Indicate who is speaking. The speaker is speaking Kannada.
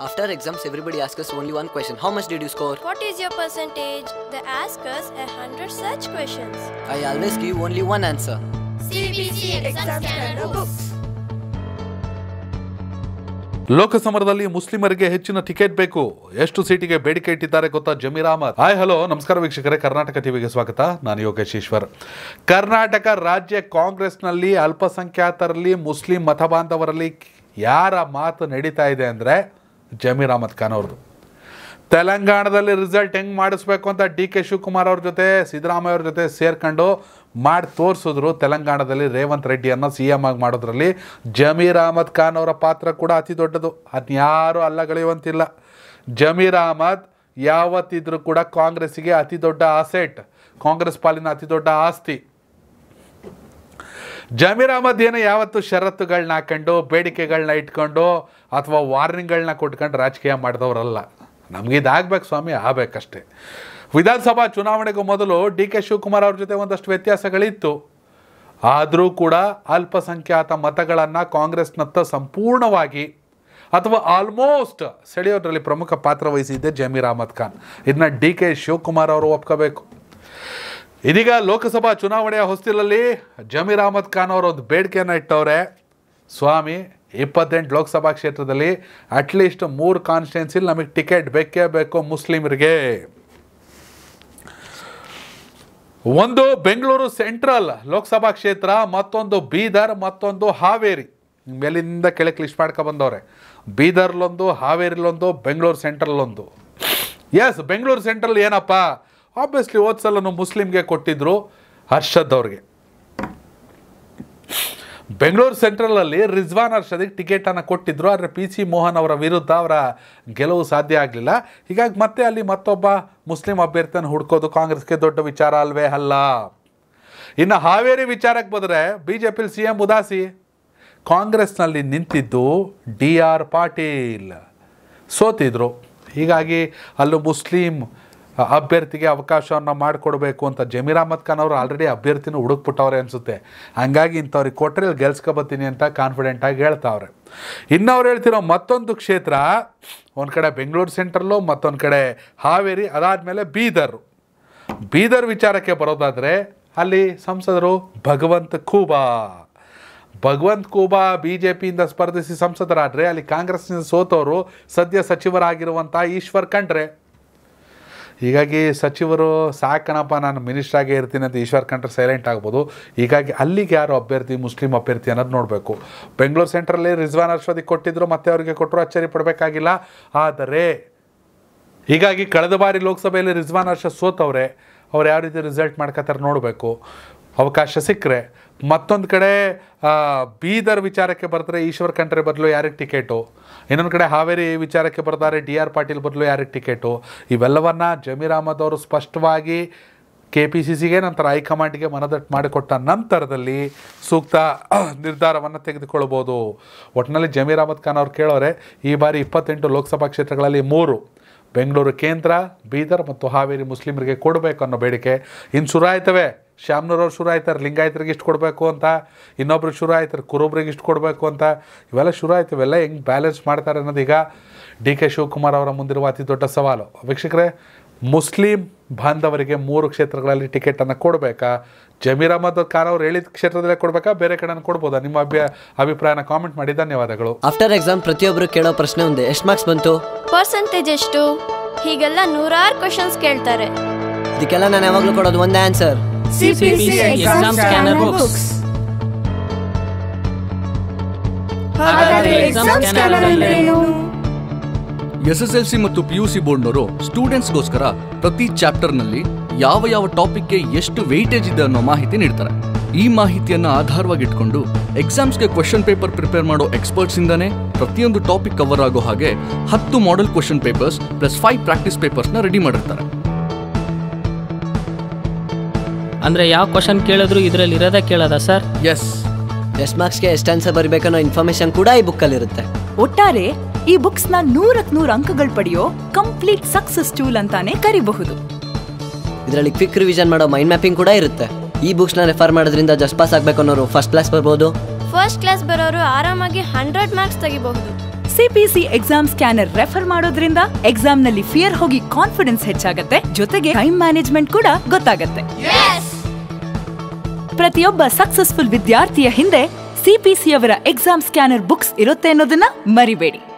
Speaker 1: After exams, everybody asks us only one question How much did you score?
Speaker 2: What is your percentage? They ask us a hundred such questions.
Speaker 1: I always give only one answer.
Speaker 2: CBC exam scanner books.
Speaker 3: ಲೋಕಸಮರದಲ್ಲಿ ಮುಸ್ಲಿಮರಿಗೆ ಹೆಚ್ಚಿನ ಟಿಕೆಟ್ ಬೇಕು ಎಷ್ಟು ಸೀಟಿಗೆ ಬೇಡಿಕೆ ಇಟ್ಟಿದ್ದಾರೆ ಗೊತ್ತಾ ಜಮೀರ್ ಅಹಮದ್ ಹಾಯ್ ಹಲೋ ನಮಸ್ಕಾರ ವೀಕ್ಷಕರೇ ಕರ್ನಾಟಕ ಟಿವಿಗೆ ಸ್ವಾಗತ ನಾನು ಯೋಗೇಶ್ ಈಶ್ವರ್ ಕರ್ನಾಟಕ ರಾಜ್ಯ ಕಾಂಗ್ರೆಸ್ನಲ್ಲಿ ಅಲ್ಪಸಂಖ್ಯಾತರಲ್ಲಿ ಮುಸ್ಲಿಂ ಮತಬಾಂಧವರಲ್ಲಿ ಯಾರ ಮಾತು ನಡೀತಾ ಇದೆ ಅಂದರೆ ಜಮೀರ್ ಅಹಮದ್ ಖಾನ್ ಅವ್ರದ್ದು ತೆಲಂಗಾಣದಲ್ಲಿ ರಿಸಲ್ಟ್ ಹೆಂಗೆ ಮಾಡಿಸ್ಬೇಕು ಅಂತ ಡಿ ಕೆ ಶಿವಕುಮಾರ್ ಅವ್ರ ಜೊತೆ ಸಿದ್ದರಾಮಯ್ಯ ಅವ್ರ ಜೊತೆ ಸೇರ್ಕೊಂಡು ಮಾಡಿ ತೋರಿಸಿದ್ರು ತೆಲಂಗಾಣದಲ್ಲಿ ರೇವಂತ್ ರೆಡ್ಡಿಯನ್ನು ಸಿ ಎಮ್ ಆಗಿ ಮಾಡೋದ್ರಲ್ಲಿ ಜಮೀರ್ ಅಹಮದ್ ಖಾನ್ ಅವರ ಪಾತ್ರ ಕೂಡ ಅತಿ ದೊಡ್ಡದು ಅದ್ಯಾರು ಅಲ್ಲಗಳೆಯುವಂತಿಲ್ಲ ಜಮೀರ್ ಅಹಮದ್ ಯಾವತ್ತಿದ್ರೂ ಕೂಡ ಕಾಂಗ್ರೆಸ್ಸಿಗೆ ಅತಿ ದೊಡ್ಡ ಆಸೆಟ್ ಕಾಂಗ್ರೆಸ್ ಪಾಲಿನ ಅತಿ ದೊಡ್ಡ ಆಸ್ತಿ ಜಮೀರ್ ಅಹಮದ್ ಏನು ಯಾವತ್ತು ಷರತ್ತುಗಳನ್ನ ಹಾಕೊಂಡು ಬೇಡಿಕೆಗಳನ್ನ ಇಟ್ಕೊಂಡು ಅಥವಾ ವಾರ್ನಿಂಗ್ಗಳನ್ನ ಕೊಟ್ಕೊಂಡು ರಾಜಕೀಯ ಮಾಡಿದವರಲ್ಲ ನಮ್ಗೆ ಇದಾಗಬೇಕು ಸ್ವಾಮಿ ಆಗಬೇಕಷ್ಟೇ ವಿಧಾನಸಭಾ ಚುನಾವಣೆಗೂ ಮೊದಲು ಡಿ ಕೆ ಶಿವಕುಮಾರ್ ಅವ್ರ ಜೊತೆ ಒಂದಷ್ಟು ವ್ಯತ್ಯಾಸಗಳಿತ್ತು ಆದರೂ ಕೂಡ ಅಲ್ಪಸಂಖ್ಯಾತ ಮತಗಳನ್ನು ಕಾಂಗ್ರೆಸ್ನತ್ತ ಸಂಪೂರ್ಣವಾಗಿ ಅಥವಾ ಆಲ್ಮೋಸ್ಟ್ ಸೆಳೆಯೋದ್ರಲ್ಲಿ ಪ್ರಮುಖ ಪಾತ್ರ ವಹಿಸಿದ್ದೆ ಜಮೀರ್ ಅಹಮದ್ ಖಾನ್ ಇದನ್ನ ಡಿ ಕೆ ಶಿವಕುಮಾರ್ ಅವರು ಒಪ್ಕೋಬೇಕು ಇದೀಗ ಲೋಕಸಭಾ ಚುನಾವಣೆಯ ಹೊಸ್ತಿಲಲ್ಲಿ ಜಮೀರ್ ಅಹಮದ್ ಖಾನ್ ಅವರು ಒಂದು ಬೇಡಿಕೆಯನ್ನು ಇಟ್ಟವ್ರೆ ಸ್ವಾಮಿ ಇಪ್ಪತ್ತೆಂಟು ಲೋಕಸಭಾ ಕ್ಷೇತ್ರದಲ್ಲಿ ಅಟ್ಲೀಸ್ಟ್ ಮೂರು ಕಾನ್ಸ್ಟಿಟ್ಯೂನ್ಸಿಲಿ ನಮಗೆ ಟಿಕೆಟ್ ಬೇಕೇ ಬೇಕು ಮುಸ್ಲಿಮರಿಗೆ ಒಂದು ಬೆಂಗಳೂರು ಸೆಂಟ್ರಲ್ ಲೋಕಸಭಾ ಕ್ಷೇತ್ರ ಮತ್ತೊಂದು ಬೀದರ್ ಮತ್ತೊಂದು ಹಾವೇರಿ ಮೇಲಿಂದ ಕೆಳಕ್ಕೆ ಲಿಸ್ಟ್ ಮಾಡ್ಕೊ ಬಂದವ್ರೆ ಬೀದರ್ಲೊಂದು ಹಾವೇರಿಲೊಂದು ಬೆಂಗಳೂರು ಸೆಂಟ್ರಲ್ಲೊಂದು ಎಸ್ ಬೆಂಗಳೂರು ಸೆಂಟ್ರಲ್ ಏನಪ್ಪ ಆಬ್ವಿಯಸ್ಲಿ ಹೋದ ಸಲನು ಮುಸ್ಲಿಮ್ಗೆ ಕೊಟ್ಟಿದ್ರು ಹರ್ಷದ್ ಅವ್ರಿಗೆ ಬೆಂಗಳೂರು ಸೆಂಟ್ರಲಲ್ಲಿ ರಿಜ್ವಾನ್ ಅರ್ಷದಿಗೆ ಟಿಕೆಟನ್ನು ಕೊಟ್ಟಿದ್ರು ಆದರೆ ಪಿ ಸಿ ಮೋಹನ್ ಅವರ ವಿರುದ್ಧ ಅವರ ಗೆಲುವು ಸಾಧ್ಯ ಆಗಲಿಲ್ಲ ಹೀಗಾಗಿ ಮತ್ತೆ ಅಲ್ಲಿ ಮತ್ತೊಬ್ಬ ಮುಸ್ಲಿಂ ಅಭ್ಯರ್ಥಿಯನ್ನು ಹುಡ್ಕೋದು ಕಾಂಗ್ರೆಸ್ಗೆ ದೊಡ್ಡ ವಿಚಾರ ಅಲ್ವೇ ಅಲ್ಲ ಇನ್ನು ಹಾವೇರಿ ವಿಚಾರಕ್ಕೆ ಬಂದರೆ ಬಿ ಜೆ ಪಿಲಿ ಸಿ ಎಂ ಉದಾಸಿ ಕಾಂಗ್ರೆಸ್ನಲ್ಲಿ ನಿಂತಿದ್ದು ಡಿ ಆರ್ ಪಾಟೀಲ್ ಸೋತಿದ್ರು ಹೀಗಾಗಿ ಅಲ್ಲೂ ಮುಸ್ಲಿಂ ಅಭ್ಯರ್ಥಿಗೆ ಅವಕಾಶವನ್ನು ಮಾಡಿಕೊಡ್ಬೇಕು ಅಂತ ಜಮೀರ್ ಅಹಮದ್ ಖಾನ್ ಅವರು ಆಲ್ರೆಡಿ ಅಭ್ಯರ್ಥಿನ ಹುಡುಕ್ಬಿಟ್ಟವ್ರೆ ಅನಿಸುತ್ತೆ ಹಂಗಾಗಿ ಇಂಥವ್ರಿಗೆ ಕೊಟ್ಟರೆ ಇಲ್ಲಿ ಗೆಲ್ಸ್ಕೊಬತ್ತೀನಿ ಅಂತ ಕಾನ್ಫಿಡೆಂಟಾಗಿ ಹೇಳ್ತಾವ್ರೆ ಇನ್ನು ಅವ್ರು ಹೇಳ್ತಿರೋ ಮತ್ತೊಂದು ಕ್ಷೇತ್ರ ಒಂದು ಕಡೆ ಬೆಂಗಳೂರು ಸೆಂಟ್ರಲ್ಲು ಮತ್ತೊಂದು ಕಡೆ ಹಾವೇರಿ ಅದಾದಮೇಲೆ ಬೀದರ್ ಬೀದರ್ ವಿಚಾರಕ್ಕೆ ಬರೋದಾದರೆ ಅಲ್ಲಿ ಸಂಸದರು ಭಗವಂತ್ ಖೂಬಾ ಭಗವಂತ್ ಖೂಬಾ ಬಿ ಜೆ ಪಿಯಿಂದ ಸ್ಪರ್ಧಿಸಿ ಸಂಸದರಾದರೆ ಅಲ್ಲಿ ಕಾಂಗ್ರೆಸ್ನಿಂದ ಸೋತವರು ಸದ್ಯ ಸಚಿವರಾಗಿರುವಂಥ ಈಶ್ವರ್ ಖಂಡ್ರೆ ಹೀಗಾಗಿ ಸಚಿವರು ಸಾಕಣಪ್ಪ ನಾನು ಮಿನಿಸ್ಟರ್ ಆಗೇ ಇರ್ತೀನಿ ಅಂತ ಈಶ್ವರ್ ಖಂಡ್ರೆ ಸೈಲೆಂಟ್ ಆಗ್ಬೋದು ಹೀಗಾಗಿ ಅಲ್ಲಿಗೆ ಯಾರು ಅಭ್ಯರ್ಥಿ ಮುಸ್ಲಿಂ ಅಭ್ಯರ್ಥಿ ಅನ್ನೋದು ನೋಡಬೇಕು ಬೆಂಗಳೂರು ಸೆಂಟ್ರಲ್ಲಿ ರಿಜ್ವಾನ್ ಅರ್ಷದಿಗೆ ಕೊಟ್ಟಿದ್ರು ಮತ್ತೆ ಅವರಿಗೆ ಕೊಟ್ಟರು ಅಚ್ಚರಿ ಪಡಬೇಕಾಗಿಲ್ಲ ಆದರೆ ಹೀಗಾಗಿ ಕಳೆದ ಬಾರಿ ಲೋಕಸಭೆಯಲ್ಲಿ ರಿಜ್ವಾನ್ ಅರ್ಷದ್ ಸೋತವ್ರೆ ಅವ್ರು ಯಾವ ರೀತಿ ರಿಸಲ್ಟ್ ಮಾಡ್ಕೋತಾರೆ ನೋಡಬೇಕು ಅವಕಾಶ ಸಿಕ್ಕರೆ ಮತ್ತೊಂದು ಕಡೆ ಆ, ಬೀದರ್ ವಿಚಾರಕ್ಕೆ ಬರ್ತಾರೆ ಈಶ್ವರ್ ಖಂಡ್ರೆ ಬದಲು ಯಾರಿಗೆ ಟಿಕೆಟು ಇನ್ನೊಂದು ಕಡೆ ಹಾವೇರಿ ವಿಚಾರಕ್ಕೆ ಬರ್ತಾರೆ ಡಿ ಆರ್ ಪಾಟೀಲ್ ಬದಲು ಯಾರಿಗೆ ಟಿಕೆಟು ಇವೆಲ್ಲವನ್ನ ಜಮೀರ್ ಅಹಮದ್ ಅವರು ಸ್ಪಷ್ಟವಾಗಿ ಕೆ ಪಿ ಸಿ ಸಿಗೆ ನಂತರ ಹೈಕಮಾಂಡ್ಗೆ ಮನದಟ್ಟು ಮಾಡಿಕೊಟ್ಟ ನಂತರದಲ್ಲಿ ಸೂಕ್ತ ನಿರ್ಧಾರವನ್ನು ತೆಗೆದುಕೊಳ್ಬೋದು ಒಟ್ಟಿನಲ್ಲಿ ಜಮೀರ್ ಅಹಮದ್ ಖಾನ್ ಅವ್ರು ಕೇಳೋರೆ ಈ ಬಾರಿ ಇಪ್ಪತ್ತೆಂಟು ಲೋಕಸಭಾ ಕ್ಷೇತ್ರಗಳಲ್ಲಿ ಮೂರು ಬೆಂಗಳೂರು ಕೇಂದ್ರ ಬೀದರ್ ಮತ್ತು ಹಾವೇರಿ ಮುಸ್ಲಿಮರಿಗೆ ಕೊಡಬೇಕು ಅನ್ನೋ ಬೇಡಿಕೆ ಇನ್ನು ಶುರು ಆಯ್ತವೆ ಶ್ಯಾಮ್ನೂರವ್ರು ಶುರು ಆಯ್ತಾರೆ ಲಿಂಗಾಯತರಿಗೆ ಇಷ್ಟು ಕೊಡಬೇಕು ಅಂತ ಇನ್ನೊಬ್ರಿಗೆ ಶುರು ಆಯ್ತಾರೆ ಕುರುಬ್ರಿಗೆ ಇಷ್ಟು ಕೊಡಬೇಕು ಅಂತ ಇವೆಲ್ಲ ಶುರು ಆಯ್ತು ಇವೆಲ್ಲ ಹೆಂಗೆ ಬ್ಯಾಲೆನ್ಸ್ ಮಾಡ್ತಾರೆ ಅನ್ನೋದು ಈಗ ಡಿ ಕೆ ಶಿವಕುಮಾರ್ ಅವರ ಮುಂದಿರುವ ಅತಿ ದೊಡ್ಡ ಸವಾಲು ವೀಕ್ಷಕರೇ ಮುಸ್ಲಿಂ ಬಾಂಧವರಿಗೆ ಮೂರು ಕ್ಷೇತ್ರಗಳಲ್ಲಿ ಟಿಕೆಟನ್ನು ಕೊಡಬೇಕಾ ಜಮೀರ್ ಅಹಮದ್ ಖಾನ್ ಅವ್ರು ಹೇಳಿದ ಕ್ಷೇತ್ರದಲ್ಲೇ ಕೊಡಬೇಕಾ ಬೇರೆ ಕಡೆ ಕೊಡ್ಬೋದಾ ನಿಮ್ಮ ಅಭ್ಯ ಅಭಿಪ್ರಾಯನ ಕಾಮೆಂಟ್ ಮಾಡಿ ಧನ್ಯವಾದಗಳು
Speaker 1: ಆಫ್ಟರ್ ಎಕ್ಸಾಮ್ ಪ್ರತಿಯೊಬ್ಬರು ಕೇಳೋ ಪ್ರಶ್ನೆ ಒಂದೇ ಎಷ್ಟು ಮಾರ್ಕ್ಸ್ ಬಂತು
Speaker 2: ಪರ್ಸೆಂಟೇಜ್ ಎಷ್ಟು ಹೀಗೆಲ್ಲ ನೂರಾರು ಕ್ವಶನ್ಸ್ ಕೇಳ್ತಾರೆ
Speaker 1: ಇದಕ್ಕೆಲ್ಲ ನಾನು ಯಾವಾಗಲೂ ಕೊಡೋದು ಒಂದೇ answer
Speaker 4: CPC exam scanner books. ಹಾಗಾದ್ರೆ ಎಕ್ಸಾಮ್ ಸ್ಕ್ಯಾನರ್ ಅಂದ್ರೇನು
Speaker 5: ಎಸ್ ಎಸ್ ಎಲ್ ಸಿ ಮತ್ತು ಪಿ ಯು ಸಿ ಬೋರ್ಡ್ನವರು ಸ್ಟೂಡೆಂಟ್ಸ್ಗೋಸ್ಕರ ಪ್ರತಿ ಚಾಪ್ಟರ್ನಲ್ಲಿ ಯಾವ ಯಾವ ಟಾಪಿಕ್ಗೆ ಎಷ್ಟು ವೆಯ್ಟೇಜ್ ಇದೆ ಅನ್ನೋ ಮಾಹಿತಿ ನೀಡ್ತಾರೆ ಈ ಮಾಹಿತಿಯನ್ನ ಆಧಾರವಾಗಿ ಇಟ್ಕೊಂಡು ಎಕ್ಸಾಮ್ಸ್ಗೆ ಕ್ವಶನ್ ಪೇಪರ್ ಪ್ರಿಪೇರ್ ಮಾಡೋ ಎಕ್ಸ್ಪರ್ಟ್ಸ್ ಇಂದಾನೆ ಪ್ರತಿಯೊಂದು ಟಾಪಿಕ್ ಕವರ್ ಆಗೋ ಹಾಗೆ ಹತ್ತು model question papers plus five practice ಪೇಪರ್ಸ್ನ ರೆಡಿ ಮಾಡಿರ್ತಾರೆ
Speaker 6: ಅಂದರೆ ಯಾವ ಕ್ವಶನ್ ಕೇಳಿದ್ರು ಇದರಲ್ಲಿ ಇರೋದೇ ಕೇಳೋದಾ ಸರ್
Speaker 5: ಎಸ್
Speaker 1: ಎಷ್ಟು ಮಾರ್ಕ್ಸ್ಗೆ ಎಷ್ಟು ಆನ್ಸರ್ ಬರಬೇಕನ್ನೋ ಇನ್ಫಾರ್ಮೇಷನ್ ಕೂಡ ಈ ಬುಕ್ಕಲ್ಲಿರುತ್ತೆ
Speaker 4: ಒಟ್ಟಾರೆ ಈ ಬುಕ್ಸ್ ನ ನೂರಕ್ ನೂರ್ ಅಂಕಗಳು ಪಡೆಯೋ ಕಂಪ್ಲೀಟ್ ಸಕ್ಸಸ್ ಟೂಲ್ ಅಂತಾನೆ ಕರಿಬಹುದು
Speaker 1: ಇದರಲ್ಲಿ ಕ್ವಿಕ್ ರಿವಿಷನ್ ಮಾಡೋ ಮೈಂಡ್ ಮ್ಯಾಪಿಂಗ್ ಕೂಡ ಇರುತ್ತೆ ಈ ಬುಕ್ಸ್ನ ರೆಫರ್ ಮಾಡೋದ್ರಿಂದ ಜಸ್ಟ್ ಪಾಸ್ ಆಗಬೇಕು ಅನ್ನೋರು ಫಸ್ಟ್ ಕ್ಲಾಸ್ ಬರ್ಬೋದು
Speaker 2: ಫಸ್ಟ್ ಕ್ಲಾಸ್ ಬರೋರು ಆರಾಮಾಗಿ ಹಂಡ್ರೆಡ್ ಮಾರ್ಕ್ಸ್ ತೆಗಿಬಹುದು
Speaker 4: ಸಿಪಿಸಿ ಎಕ್ಸಾಮ್ ಸ್ಕ್ಯಾನರ್ ರೆಫರ್ ಮಾಡೋದ್ರಿಂದ ಎಕ್ಸಾಮ್ ನಲ್ಲಿ ಫಿಯರ್ ಹೋಗಿ ಕಾನ್ಫಿಡೆನ್ಸ್ ಹೆಚ್ಚಾಗತ್ತೆ ಜೊತೆಗೆ ಟೈಮ್ ಮ್ಯಾನೇಜ್ಮೆಂಟ್ ಕೂಡ ಗೊತ್ತಾಗತ್ತೆ ಪ್ರತಿಯೊಬ್ಬ ಸಕ್ಸಸ್ಫುಲ್ ವಿದ್ಯಾರ್ಥಿಯ ಹಿಂದೆ ಸಿಪಿಸಿ ಅವರ ಎಕ್ಸಾಮ್ ಸ್ಕ್ಯಾನರ್ ಬುಕ್ಸ್ ಇರುತ್ತೆ ಅನ್ನೋದನ್ನ ಮರಿಬೇಡಿ